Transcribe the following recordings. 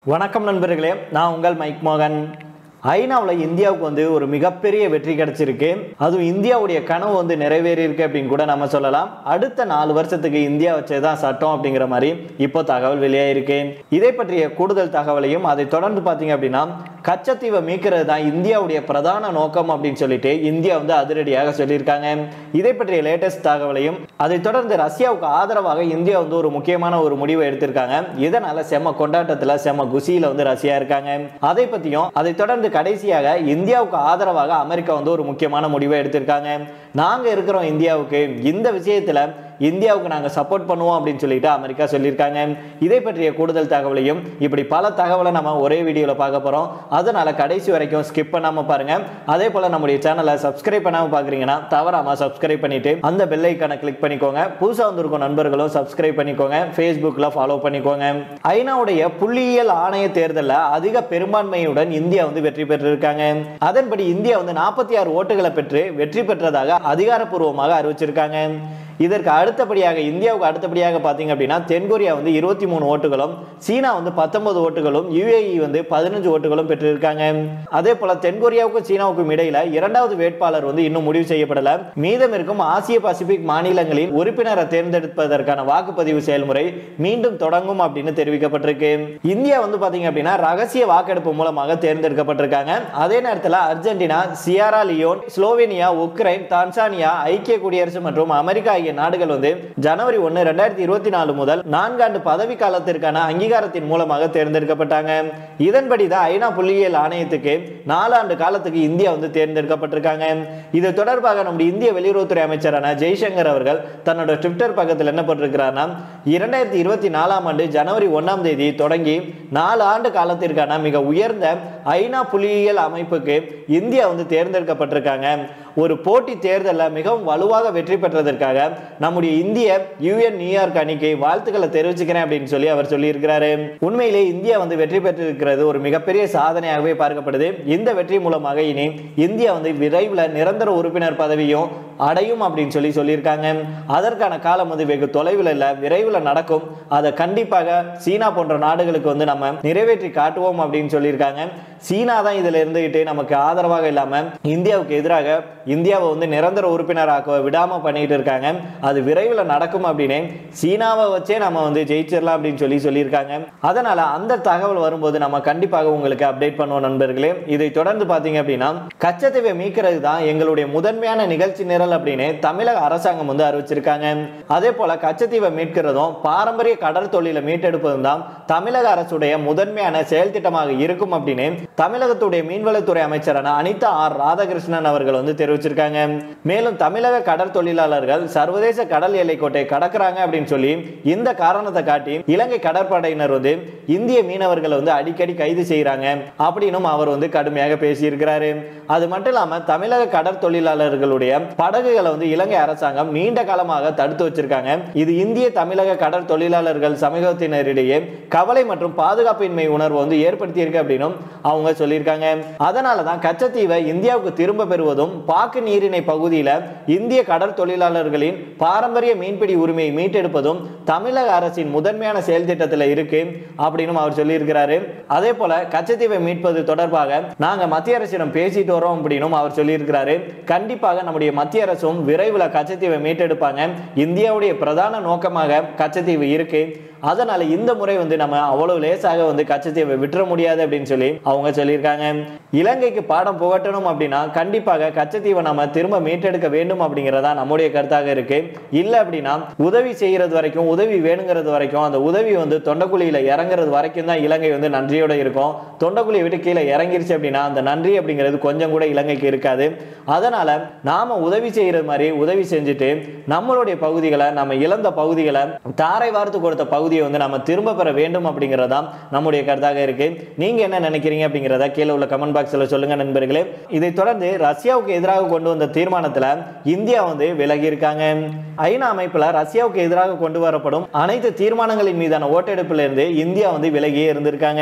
வணக்கம் நண்பர்களே நான் உங்கள் மைக் மோகன் ஐநாவில் இந்தியாவுக்கு வந்து ஒரு மிகப்பெரிய வெற்றி கிடைச்சிருக்கு அதுவும் இந்தியாவுடைய கனவு வந்து நிறைவேறி இருக்கு அப்படின்னு கூட நம்ம சொல்லலாம் அடுத்த நாலு வருஷத்துக்கு இந்தியா வச்சதுதான் சட்டம் அப்படிங்கிற மாதிரி இப்போ தகவல் வெளியாயிருக்கு இதை பற்றிய கூடுதல் தகவலையும் அதை தொடர்ந்து பார்த்தீங்க அப்படின்னா கச்சத்தீவை மீட்கிறது தான் இந்தியாவுடைய பிரதான நோக்கம் அப்படின்னு சொல்லிட்டு இந்தியா வந்து அதிரடியாக சொல்லியிருக்காங்க இதை பற்றிய லேட்டஸ்ட் தகவலையும் அதை தொடர்ந்து ரஷ்யாவுக்கு ஆதரவாக இந்தியா வந்து ஒரு முக்கியமான ஒரு முடிவை எடுத்திருக்காங்க இதனால செம்ம கொண்டாட்டத்துல செம்ம குசியில வந்து ரஷ்யா இருக்காங்க அதை பத்தியும் அதை தொடர்ந்து கடைசியாக இந்தியாவுக்கு ஆதரவாக அமெரிக்கா வந்து ஒரு முக்கியமான முடிவை எடுத்திருக்காங்க நாங்க இருக்கிறோம் இந்தியாவுக்கு இந்த விஷயத்துல இந்தியாவுக்கு நாங்கள் சப்போர்ட் பண்ணுவோம் அப்படின்னு சொல்லிட்டு அமெரிக்கா சொல்லியிருக்காங்க இதை பற்றிய கூடுதல் தகவலையும் இப்படி பல தகவலை நம்ம ஒரே வீடியோவில் பார்க்க போகிறோம் அதனால கடைசி வரைக்கும் ஸ்கிப் பண்ணாமல் பாருங்க அதே போல் நம்முடைய சேனலை சப்ஸ்கிரைப் பண்ணாமல் பார்க்குறீங்கன்னா தவறாமல் சப்ஸ்கிரைப் பண்ணிட்டு அந்த பெல் ஐக்கானை கிளிக் பண்ணிக்கோங்க புதுசாக வந்திருக்கும் நண்பர்களும் சப்ஸ்கிரைப் பண்ணிக்கோங்க ஃபேஸ்புக்கில் ஃபாலோ பண்ணிக்கோங்க ஐநாவுடைய புள்ளியியல் ஆணைய தேர்தலில் அதிக பெரும்பான்மையுடன் இந்தியா வந்து வெற்றி பெற்றிருக்காங்க அதன்படி இந்தியா வந்து நாற்பத்தி ஆறு ஓட்டுகளை பெற்று வெற்றி பெற்றதாக அதிகாரப்பூர்வமாக அறிவிச்சிருக்காங்க இதற்கு அடுத்தபடியாக இந்தியாவுக்கு அடுத்தபடியாக பார்த்தீங்க அப்படின்னா தென்கொரியா வந்து இருபத்தி மூணு ஓட்டுகளும் சீனா வந்து பத்தொன்பது ஓட்டுகளும் யுஏஇ வந்து பதினஞ்சு ஓட்டுகளும் பெற்றிருக்காங்க அதே போல தென்கொரியாவுக்கும் சீனாவுக்கும் இடையில இரண்டாவது வேட்பாளர் வந்து இன்னும் முடிவு செய்யப்படல மீதம் இருக்கும் ஆசிய பசிபிக் மாநிலங்களின் உறுப்பினரை தேர்ந்தெடுப்பதற்கான வாக்குப்பதிவு செயல்முறை மீண்டும் தொடங்கும் அப்படின்னு தெரிவிக்கப்பட்டிருக்கு இந்தியா வந்து பாத்தீங்க அப்படின்னா ரகசிய வாக்கெடுப்பு மூலமாக தேர்ந்தெடுக்கப்பட்டிருக்காங்க அதே நேரத்தில் Argentina Sierra Leone Slovenia Ukraine Tanzania ஐக்கிய குடியரசு மற்றும் அமெரிக்கா ஆகிய நாடுகள் வந்து ஜனவரி ஒன்று ரெண்டாயிரத்தி இருபத்தி நாலு முதல் நான்காண்டு பதவி காலத்திற்கான அங்கீகாரத்தின் மூலமாக தேர்ந்தெடுக்கப்பட்டாங்க இதன்படி தான் ஐநா புள்ளியியல் ஆணையத்துக்கு நாலாண்டு காலத்துக்கு இந்தியா வந்து தேர்ந்தெடுக்கப்பட்டிருக்காங்க இது தொடர்பாக நம்முடைய இந்திய வெளியுறவுத்துறை அமைச்சரான ஜெய்சங்கர் அவர்கள் தன்னோட ட்விட்டர் பக்கத்தில் என்ன பண்ணிருக்கிறார்னா இரண்டாயிரத்தி இருபத்தி நாலாம் ஆண்டு ஜனவரி ஒன்றாம் தேதி தொடங்கி நாலு ஆண்டு காலத்திற்கான மிக உயர்ந்த ஐநா புள்ளியியல் அமைப்புக்கு இந்தியா வந்து தேர்ந்தெடுக்கப்பட்டிருக்காங்க ஒரு போட்டி தேர்தலில் மிகவும் வலுவாக வெற்றி பெற்றதற்காக நம்முடைய இந்திய யுஎன் நியூயார்க் அணிக்கு வாழ்த்துக்களை தெரிவிச்சுக்கிறேன் அப்படின்னு சொல்லி அவர் சொல்லியிருக்கிறாரு உண்மையிலே இந்தியா வந்து வெற்றி பெற்றிருக்கிறது ஒரு மிகப்பெரிய சாதனையாகவே பார்க்கப்படுது இந்த வெற்றி மூலமாக இனி இந்தியா வந்து விரைவில் நிரந்தர உறுப்பினர் பதவியும் அடையும் அப்படின்னு சொல்லி சொல்லியிருக்காங்க அதற்கான காலம் வந்து வெகு தொலைவில் இல்லை விரைவில் நடக்கும் அதை கண்டிப்பாக சீனா போன்ற நாடுகளுக்கு வந்து நம்ம நிறைவேற்றி காட்டுவோம் அப்படின்னு சொல்லியிருக்காங்க சீனா தான் இதில் இருந்துகிட்டு நமக்கு ஆதரவாக இல்லாமல் இந்தியாவுக்கு எதிராக இந்தியாவை வந்து நிரந்தர உறுப்பினராக்க விடாமல் பண்ணிட்டு இருக்காங்க அது விரைவில் நடக்கும் அப்படின்னு சீனாவை வச்சே நம்ம வந்து ஜெயிச்சிடலாம் அப்படின்னு சொல்லி சொல்லியிருக்காங்க அதனால அந்த தகவல் வரும்போது நம்ம கண்டிப்பாக உங்களுக்கு அப்டேட் பண்ணுவோம் நண்பர்களே இதை தொடர்ந்து பார்த்தீங்க அப்படின்னா கச்சத்தீவை மீட்கிறது தான் எங்களுடைய முதன்மையான நிகழ்ச்சி நிரல் அப்படின்னு தமிழக அரசாங்கம் வந்து அறிவிச்சிருக்காங்க அதே போல கச்சத்தீவை மீட்கிறதும் பாரம்பரிய கடல் தொழிலை மீட்டெடுப்பதும் தான் தமிழக அரசுடைய முதன்மையான செயல் திட்டமாக இருக்கும் அப்படின்னு தமிழகத்துடைய மீன்வளத்துறை அமைச்சரான அனிதா ஆர் ராதாகிருஷ்ணன் அவர்கள் வந்து தெரிவிச்சிருக்காங்க மேலும் தமிழக கடல் தொழிலாளர்கள் சர்வதேச கடல் எல்லைக்கோட்டை கடக்குறாங்க அப்படின்னு சொல்லி இந்த காரணத்தை காட்டி இலங்கை கடற்படையினர் வந்து இந்திய மீனவர்களை வந்து அடிக்கடி கைது செய்யறாங்க அப்படின்னும் அவர் வந்து கடுமையாக பேசியிருக்கிறாரு அது மட்டும் இல்லாம தமிழக கடற்தொழிலாளர்களுடைய படகுகளை வந்து இலங்கை அரசாங்கம் நீண்ட காலமாக தடுத்து வச்சிருக்காங்க இது இந்திய தமிழக கடல் தொழிலாளர்கள் சமூகத்தினரிடையே கவலை மற்றும் பாதுகாப்பின்மை உணர்வு வந்து ஏற்படுத்தி இருக்கு அப்படின்னும் அவங்க சொல்லியிருக்காங்க அதனால தான் கச்சத்தீவை இந்தியாவுக்கு திரும்ப பெறுவதும் பாக்கு நீரிணை பகுதியில் இந்திய கடல் தொழிலாளர்களின் பாரம்பரிய மீன்பிடி உரிமையை மீட்டெடுப்பதும் தமிழக அரசின் முதன்மையான செயல் திட்டத்தில் இருக்கு அப்படின்னு அவர் சொல்லியிருக்கிறாரு அதே போல கச்சத்தீவை மீட்பது தொடர்பாக நாங்க மத்திய அரசிடம் பேசிட்டு வரோம் அப்படின்னும் அவர் சொல்லியிருக்கிறாரு கண்டிப்பாக நம்முடைய மத்திய அரசும் விரைவில் கச்சத்தீவை மீட்டெடுப்பாங்க இந்தியாவுடைய பிரதான நோக்கமாக கச்சத்தீவு இருக்கு அதனால இந்த முறை வந்து நம்ம அவ்வளவு லேசாக வந்து கச்சத்தீவை விட்டுற முடியாது அப்படின்னு சொல்லி அவங்க சொல்லியிருக்காங்க இலங்கைக்கு பாடம் புகட்டணும் அப்படின்னா கண்டிப்பாக கச்சத்தீவை நம்ம திரும்ப மீட்டெடுக்க வேண்டும் அப்படிங்கிறதா நம்முடைய கருத்தாக இருக்கு இல்லை அப்படின்னா உதவி செய்யறது வரைக்கும் உதவி வேணுங்கிறது வரைக்கும் அந்த உதவி வந்து தொண்டக்குழியில இறங்குறது வரைக்கும் தான் இலங்கை வந்து நன்றியோட இருக்கும் தொண்டக்குழியை விட்டு கீழே இறங்கிருச்சு அப்படின்னா அந்த நன்றி அப்படிங்கிறது கொஞ்சம் கூட இலங்கைக்கு இருக்காது அதனால நாம உதவி செய்யறது மாதிரி உதவி செஞ்சுட்டு நம்மளுடைய பகுதிகளை நம்ம இழந்த பகுதிகளை தாரை வார்த்து கொடுத்த பகுதியை வந்து நம்ம திரும்ப பெற வேண்டும் அப்படிங்கிறதா நம்முடைய கருத்தாக இருக்கு நீங்க என்ன நினைக்கிறீங்க அப்படிங்கிறத கீழே உள்ள கமெண்ட் பாக்ஸில் சொல்லுங்க நண்பர்களே இதை தொடர்ந்து ரஷ்யாவுக்கு எதிராக கொண்டு வந்த தீர்மானத்தில் இந்தியா வந்து விலகி இருக்காங்க ஐநா அமைப்பில் ரஷ்யாவுக்கு எதிராக கொண்டு வரப்படும் அனைத்து தீர்மானங்களின் மீதான ஓட்டெடுப்பில் இருந்து இந்தியா வந்து விலகியே இருந்திருக்காங்க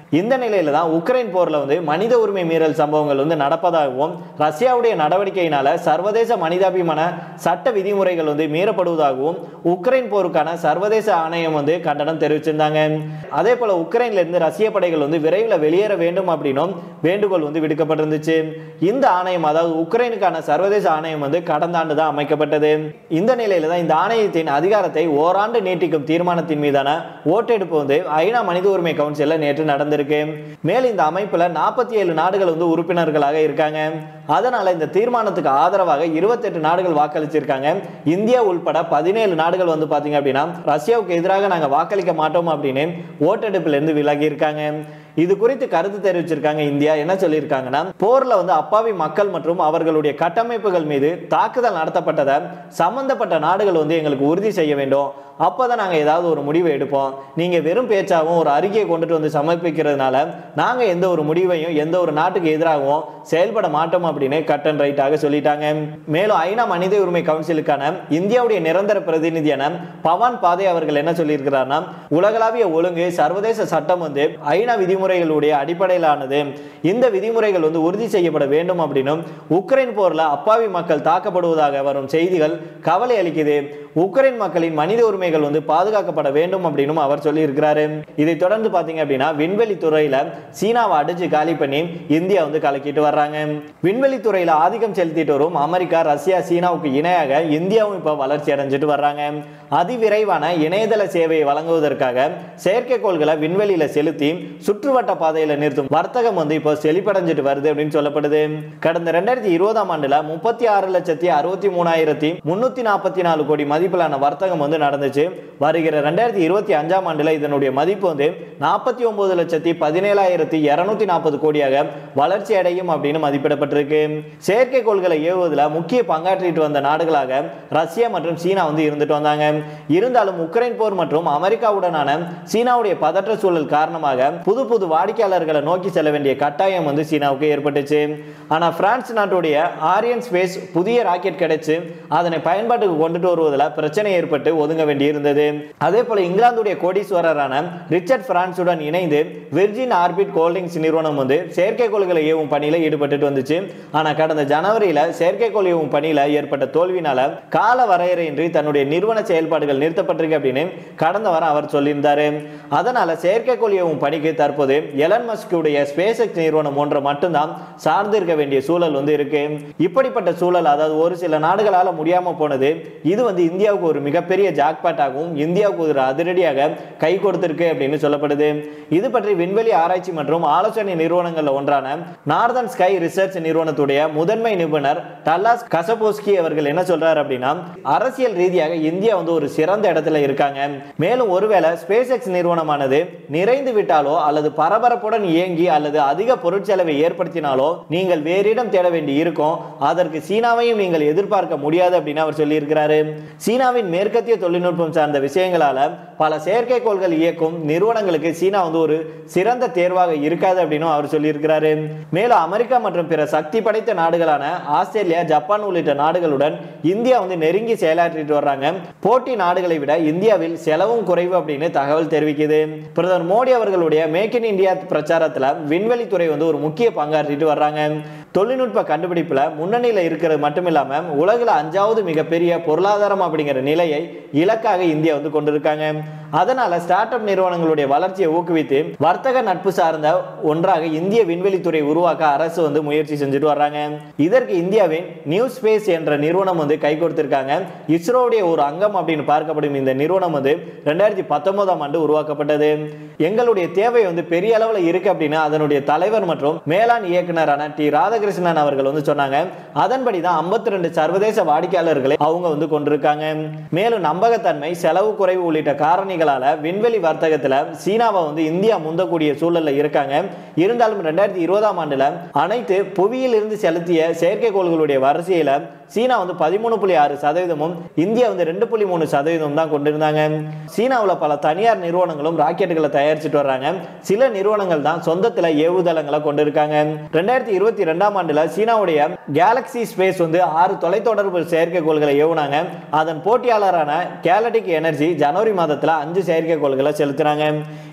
இந்த நிலையில தான் உக்ரைன் போர்ல வந்து மனித உரிமை மீறல் சம்பவங்கள் வந்து நடப்பதாகவும் ரஷ்யாவுடைய நடவடிக்கையினால சர்வதேச மனிதாபிமான சட்ட விதிமுறைகள் வந்து மீறப்படுவதாகவும் உக்ரைன் போருக்கான சர்வதேச ஆணையம் வந்து கண்டனம் தெரிவிச்சிருந்தாங்க அதே போல உக்ரைன்ல இருந்து ரஷ்ய படைகள் வந்து விரைவில் வெளியேற வேண்டும் அப்படின்னும் வேண்டுகோள் வந்து விடுக்கப்பட்டிருந்துச்சு இந்த ஆணையம் அதாவது உக்ரைனுக்கான சர்வதேச ஆணையம் வந்து கடந்த ஆண்டு தான் அமைக்கப்பட்டது இந்த நிலையில தான் இந்த ஆணையத்தின் அதிகாரத்தை ஓராண்டு நீட்டிக்கும் தீர்மானத்தின் மீதான ஓட்டெடுப்பு வந்து ஐநா மனித உரிமை கவுன்சிலில் நேற்று நடந்திருக்கு மேலும் இந்த அமைப்புல நாற்பத்தி ஏழு நாடுகள் வந்து உறுப்பினர்களாக இருக்காங்க அதனால இந்த தீர்மானத்துக்கு ஆதரவாக இருபத்தெட்டு நாடுகள் வாக்களிச்சிருக்காங்க இந்தியா உள்பட பதினேழு நாடுகள் வந்து பாத்தீங்க அப்படின்னா ரஷ்யாவுக்கு எதிராக நாங்க வாக்களிக்க மாட்டோம் அப்படின்னு ஓட்டெடுப்புல இருந்து விலகி இருக்காங்க இது குறித்து கருத்து தெரிவிச்சிருக்காங்க இந்தியா என்ன சொல்லியிருக்காங்கன்னா போர்ல வந்து அப்பாவி மக்கள் மற்றும் அவர்களுடைய கட்டமைப்புகள் மீது தாக்குதல் நடத்தப்பட்டதை சம்பந்தப்பட்ட நாடுகள் வந்து எங்களுக்கு உறுதி செய்ய வேண்டும் அப்பதான் நாங்க ஏதாவது ஒரு முடிவை எடுப்போம் நீங்க வெறும் பேச்சாகவும் ஒரு அறிக்கையை கொண்டுட்டு வந்து சமர்ப்பிக்கிறதுனால நாங்க எந்த ஒரு முடிவையும் எந்த ஒரு நாட்டுக்கு எதிராகவும் செயல்பட மாட்டோம் அப்படின்னு கட் அண்ட் ரைட்டாக சொல்லிட்டாங்க மேலும் ஐநா மனித உரிமை கவுன்சிலுக்கான இந்தியாவுடைய நிரந்தர பிரதிநிதியான பவான் பாதே அவர்கள் என்ன சொல்லியிருக்கிறார்னா உலகளாவிய ஒழுங்கு சர்வதேச சட்டம் வந்து ஐநா விதிமுறைகளுடைய அடிப்படையிலானது இந்த விதிமுறைகள் வந்து உறுதி செய்யப்பட வேண்டும் அப்படின்னும் உக்ரைன் போர்ல அப்பாவி மக்கள் தாக்கப்படுவதாக வரும் செய்திகள் கவலை அளிக்குது உக்ரைன் மக்களின் மனித உரிமைகள் வந்து பாதுகாக்கப்பட வேண்டும் அப்படின்னு அவர் சொல்லியிருக்கிறாரு இதை தொடர்ந்து பாத்தீங்க அப்படின்னா விண்வெளி துறையில சீனாவை அடிச்சு காலி பண்ணி இந்தியா வந்து கலக்கிட்டு வர்றாங்க விண்வெளி துறையில ஆதிக்கம் செலுத்திட்டு வரும் அமெரிக்கா ரஷ்யா சீனாவுக்கு இணையாக இந்தியாவும் இப்ப வளர்ச்சி அடைஞ்சிட்டு வர்றாங்க அதிவிரைவான இணையதள சேவையை வழங்குவதற்காக செயற்கைக்கோள்களை விண்வெளியில செலுத்தி சுற்றுவட்ட பாதையில நிறுத்தும் வர்த்தகம் வந்து இப்போ செழிப்படைஞ்சிட்டு வருது அப்படின்னு சொல்லப்படுது கடந்த ரெண்டாயிரத்தி இருபதாம் ஆண்டுல முப்பத்தி ஆறு லட்சத்தி அறுபத்தி மூணாயிரத்தி முன்னூத்தி நாற்பத்தி நாலு கோடி மதிப்பிலான வர்த்தகம் வந்து நடந்துச்சு வருகிற ரெண்டாயிரத்தி இருபத்தி அஞ்சாம் ஆண்டுல இதனுடைய மதிப்பு வந்து நாற்பத்தி ஒன்பது லட்சத்தி பதினேழாயிரத்தி இருநூத்தி நாற்பது கோடியாக வளர்ச்சி அடையும் அப்படின்னு மதிப்பிடப்பட்டிருக்கு செயற்கைக்கோள்களை ஏவுவதில் முக்கிய பங்காற்றிட்டு வந்த நாடுகளாக ரஷ்யா மற்றும் சீனா வந்து இருந்துட்டு வந்தாங்க இருந்தாலும் உக்ரைன் போர் மற்றும் அமெரிக்காவுடனான சீனாவுடைய பதற்ற சூழல் காரணமாக புது புது வாடிக்கையாளர்களை நோக்கி செல்ல வேண்டிய கட்டாயம் வந்து சீனாவுக்கு ஏற்பட்டுச்சு ஆனா பிரான்ஸ் நாட்டுடைய ஆரியன் ஸ்பேஸ் புதிய ராக்கெட் கிடைச்சு அதனை பயன்பாட்டுக்கு கொண்டுட்டு வருவதில் பிரச்சனை ஏற்பட்டு ஒதுங்க வேண்டியிருந்தது அதே போல இங்கிலாந்துடைய கோடீஸ்வரரான ரிச்சர்ட் பிரான்சுடன் இணைந்து விர்ஜின் ஆர்பிட் கோல்டிங்ஸ் நிறுவனம் வந்து செயற்கைக்கோள்களை ஏவும் பணியில ஈடுபட்டு வந்துச்சு ஆனா கடந்த ஜனவரியில செயற்கைக்கோள் ஏவும் பணியில ஏற்பட்ட தோல்வினால கால வரையறையின்றி தன்னுடைய நிறுவன செயல்பாடுகள் நிறுத்தப்பட்டிருக்கு அப்படின்னு கடந்த வாரம் அவர் சொல்லியிருந்தாரு அதனால செயற்கைக்கோள் ஏவும் பணிக்கு தற்போது எலன் மஸ்குடைய ஸ்பேஸ் எக்ஸ் நிறுவனம் ஒன்று மட்டும்தான் சார்ந்து இருக்க வேண்டிய சூழல் வந்து இருக்கு இப்படிப்பட்ட சூழல் அதாவது ஒரு சில நாடுகளால முடியாம போனது இது வந்து இந்தியாவுக்கு ஒரு மிகப்பெரிய ஜாக்பாட் ஆகும் இந்தியாவுக்கு ஒரு அதிரடியாக கை கொடுத்திருக்கு அப்படின்னு சொல்லப்படுது இது பற்றி விண்வெளி ஆராய்ச்சி மற்றும் ஆலோசனை நிறுவனங்கள்ல ஒன்றான நார்தன் ஸ்கை ரிசர்ச் நிறுவனத்துடைய முதன்மை நிபுணர் டல்லாஸ் கசபோஸ்கி அவர்கள் என்ன சொல்றாரு அப்படின்னா அரசியல் ரீதியாக இந்தியா வந்து ஒரு சிறந்த இடத்துல இருக்காங்க மேலும் ஒருவேளை ஸ்பேஸ் எக்ஸ் நிறுவனமானது நிறைந்து விட்டாலோ அல்லது பரபரப்புடன் இயங்கி அல்லது அதிக பொருட்செலவை ஏற்படுத்தினாலோ நீங்கள் வேறு இடம் தேட வேண்டி இருக்கும் அதற்கு சீனாவையும் நீங்கள் எதிர்பார்க்க முடியாது அப்படின்னு அவர் சொல்லியிருக்கிறாரு சீனாவின் மேற்கத்திய தொழில்நுட்பம் சார்ந்த விஷயங்களால பல செயற்கைக்கோள்கள் இயக்கும் நிறுவனங்களுக்கு சீனா வந்து ஒரு சிறந்த தேர்வாக இருக்காது அப்படின்னு அவர் சொல்லியிருக்கிறாரு மேலும் அமெரிக்கா மற்றும் பிற சக்தி படைத்த நாடுகளான ஆஸ்திரேலியா ஜப்பான் உள்ளிட்ட நாடுகளுடன் இந்தியா வந்து நெருங்கி செயலாற்றிட்டு வர்றாங்க போட்டி நாடுகளை விட இந்தியாவில் செலவும் குறைவு அப்படின்னு தகவல் தெரிவிக்குது பிரதமர் மோடி அவர்களுடைய மேக் இன் இந்தியா பிரச்சாரத்துல விண்வெளித்துறை வந்து ஒரு முக்கிய பங்காற்றிட்டு வர்றாங்க தொழில்நுட்ப கண்டுபிடிப்புல முன்னணியில இருக்கிறது மட்டும் இல்லாம உலகில் அஞ்சாவது மிகப்பெரிய பொருளாதாரம் அப்படிங்கிற நிலையை இலக்காக இந்தியா வந்து கொண்டிருக்காங்க அதனால ஸ்டார்ட் அப் நிறுவனங்களுடைய வளர்ச்சியை ஊக்குவித்து வர்த்தக நட்பு சார்ந்த ஒன்றாக இந்திய விண்வெளித்துறை உருவாக்க அரசு வந்து முயற்சி செஞ்சுட்டு வர்றாங்க இதற்கு இந்தியாவின் நியூ ஸ்பேஸ் என்ற நிறுவனம் வந்து கை கொடுத்திருக்காங்க இஸ்ரோவுடைய ஒரு அங்கம் அப்படின்னு பார்க்கப்படும் இந்த நிறுவனம் வந்து ரெண்டாயிரத்தி பத்தொன்பதாம் ஆண்டு உருவாக்கப்பட்டது எங்களுடைய தேவை வந்து பெரிய அளவில் இருக்கு அப்படின்னு அதனுடைய தலைவர் மற்றும் மேலாண் இயக்குனரான டி ராதாகிருஷ்ணன் அவர்கள் வந்து சொன்னாங்க அதன்படி தான் ஐம்பத்தி ரெண்டு சர்வதேச வாடிக்கையாளர்களை அவங்க வந்து கொண்டிருக்காங்க மேலும் நம்பகத்தன்மை செலவு குறைவு உள்ளிட்ட காரணிகளால விண்வெளி வர்த்தகத்துல சீனாவை வந்து இந்தியா முந்தக்கூடிய சூழல்ல இருக்காங்க இருந்தாலும் ரெண்டாயிரத்தி இருபதாம் ஆண்டுல அனைத்து புவியில் இருந்து செலுத்திய செயற்கைக்கோள்களுடைய வரிசையில சீனா வந்து பதிமூணு புள்ளி ஆறு சதவீதமும் இந்தியா வந்து ரெண்டு புள்ளி மூணு சதவீதம் தான் கொண்டிருந்தாங்க சீனாவில் பல தனியார் நிறுவனங்களும் ராக்கெட்டுகளை தயாரிச்சுட்டு வர்றாங்க சில நிறுவனங்கள் தான் சொந்தத்தில் ஏவுதளங்களை கொண்டிருக்காங்க ரெண்டாயிரத்தி இருபத்தி ரெண்டாம் ஆண்டுல சீனாவுடைய கேலக்ஸி ஸ்பேஸ் வந்து ஆறு தொலைத்தொடர்பு செயற்கைக்கோள்களை ஏவுனாங்க அதன் போட்டியாளரான கேலடிக் எனர்ஜி ஜனவரி மாதத்துல அஞ்சு செயற்கைக்கோள்களை செலுத்துறாங்க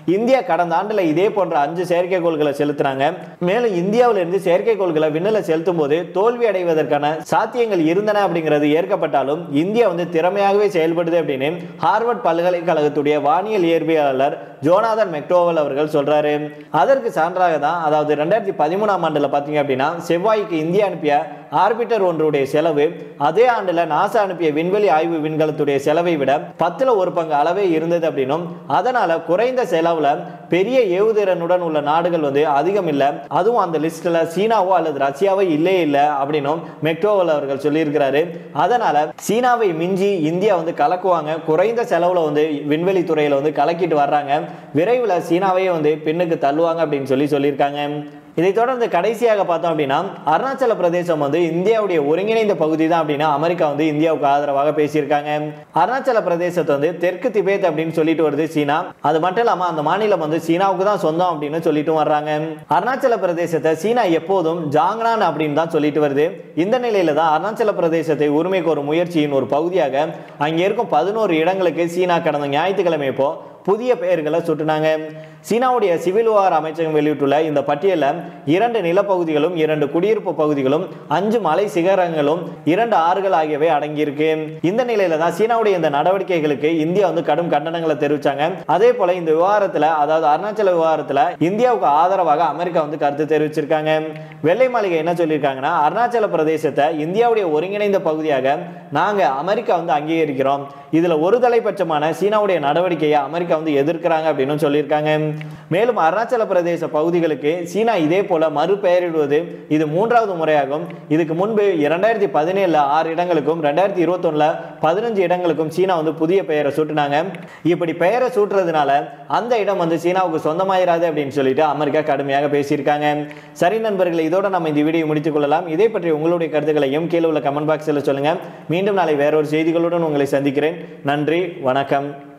இந்தியா கடந்த ஆண்டுல இதே போன்ற அஞ்சு செயற்கைக்கோள்களை செலுத்தினாங்க மேலும் இந்தியாவில இருந்து செயற்கைக்கோள்களை விண்ணில செலுத்தும் போது தோல்வி அடைவதற்கான சாத்தியங்கள் இருந்தன அப்படிங்கிறது ஏற்கப்பட்டாலும் இந்தியா வந்து திறமையாகவே செயல்படுது அப்படின்னு ஹார்வர்ட் பல்கலைக்கழகத்துடைய வானியல் இயற்பியலாளர் ஜோனாதன் மெக்டோவல் அவர்கள் சொல்றாரு அதற்கு சான்றாக தான் அதாவது ரெண்டாயிரத்தி பதிமூணாம் ஆண்டுல பாத்தீங்க அப்படின்னா செவ்வாய்க்கு இந்தியா அனுப்பிய ஆர்பிட்டர் ஒன்றுடைய செலவு அதே ஆண்டுல நாசா அனுப்பிய விண்வெளி ஆய்வு விண்கலத்துடைய செலவை விட பத்துல ஒரு பங்கு அளவே இருந்தது அப்படின்னும் அதனால குறைந்த செலவுல பெரிய ஏவுதிறனுடன் உள்ள நாடுகள் வந்து அதிகம் இல்லை அதுவும் அந்த லிஸ்ட்ல சீனாவோ அல்லது ரஷ்யாவோ இல்லே இல்லை அப்படின்னும் மெக்டோவல் அவர்கள் சொல்லியிருக்கிறாரு அதனால சீனாவை மிஞ்சி இந்தியா வந்து கலக்குவாங்க குறைந்த செலவுல வந்து விண்வெளி துறையில வந்து கலக்கிட்டு வர்றாங்க விரைவில் சீனாவையே வந்து பின்னுக்கு தள்ளுவாங்க அப்படின்னு சொல்லி சொல்லியிருக்காங்க இதை தொடர்ந்து கடைசியாக பார்த்தோம் அப்படின்னா அருணாச்சல பிரதேசம் வந்து இந்தியாவுடைய ஒருங்கிணைந்த பகுதி தான் அப்படின்னா அமெரிக்கா வந்து இந்தியாவுக்கு ஆதரவாக பேசியிருக்காங்க அருணாச்சல பிரதேசத்தை வந்து தெற்கு திபேத் அப்படின்னு சொல்லிட்டு வருது சீனா அது மட்டும் இல்லாம அந்த மாநிலம் வந்து சீனாவுக்கு தான் சொந்தம் அப்படின்னு சொல்லிட்டு வர்றாங்க அருணாச்சல பிரதேசத்தை சீனா எப்போதும் ஜாங்னான் அப்படின்னு தான் சொல்லிட்டு வருது இந்த நிலையில தான் அருணாச்சல பிரதேசத்தை உரிமை கோரும் முயற்சியின் ஒரு பகுதியாக அங்கே இருக்கும் பதினோரு இடங்களுக்கு சீனா கடந்த ஞாயிற்றுக்கிழமை இப்போ புதிய பெயர்களை சுட்டினாங்க சீனாவுடைய சிவில் விவகார அமைச்சகம் வெளியிட்டுள்ள இந்த பட்டியலில் இரண்டு நிலப்பகுதிகளும் இரண்டு குடியிருப்பு பகுதிகளும் அஞ்சு மலை சிகரங்களும் இரண்டு ஆறுகள் ஆகியவை அடங்கியிருக்கு இந்த நிலையில தான் சீனாவுடைய இந்த நடவடிக்கைகளுக்கு இந்தியா வந்து கடும் கண்டனங்களை தெரிவிச்சாங்க அதே போல இந்த விவகாரத்துல அதாவது அருணாச்சல விவகாரத்துல இந்தியாவுக்கு ஆதரவாக அமெரிக்கா வந்து கருத்து தெரிவிச்சிருக்காங்க வெள்ளை மாளிகை என்ன சொல்லியிருக்காங்கன்னா அருணாச்சல பிரதேசத்தை இந்தியாவுடைய ஒருங்கிணைந்த பகுதியாக நாங்க அமெரிக்கா வந்து அங்கீகரிக்கிறோம் இதுல ஒரு தலைப்பட்சமான சீனாவுடைய நடவடிக்கையை அமெரிக்கா வந்து எதிர்க்கிறாங்க அப்படின்னு சொல்லியிருக்காங்க மேலும் அருணாச்சல பிரதேச பகுதிகளுக்கு சீனா இதே போல மறுபெயரிடுவது இது மூன்றாவது முறையாகும் இதுக்கு முன்பு இரண்டாயிரத்தி பதினேழுல ஆறு இடங்களுக்கும் ரெண்டாயிரத்தி இருபத்தொன்னுல பதினஞ்சு இடங்களுக்கும் சீனா வந்து புதிய பெயரை சூட்டினாங்க இப்படி பெயரை சூட்டுறதுனால அந்த இடம் வந்து சீனாவுக்கு சொந்தமாயிராது அப்படின்னு சொல்லிட்டு அமெரிக்கா கடுமையாக பேசியிருக்காங்க சரி நண்பர்களே இதோட நம்ம இந்த வீடியோ முடித்துக் கொள்ளலாம் இதை பற்றி உங்களுடைய கருத்துக்களையும் கீழே உள்ள கமெண்ட் பாக்ஸில் சொல்லுங்க மீண்டும் நாளை வேறொரு செய்திகளுடன் உங்களை சந்திக்கிறேன் நன்றி வணக்கம்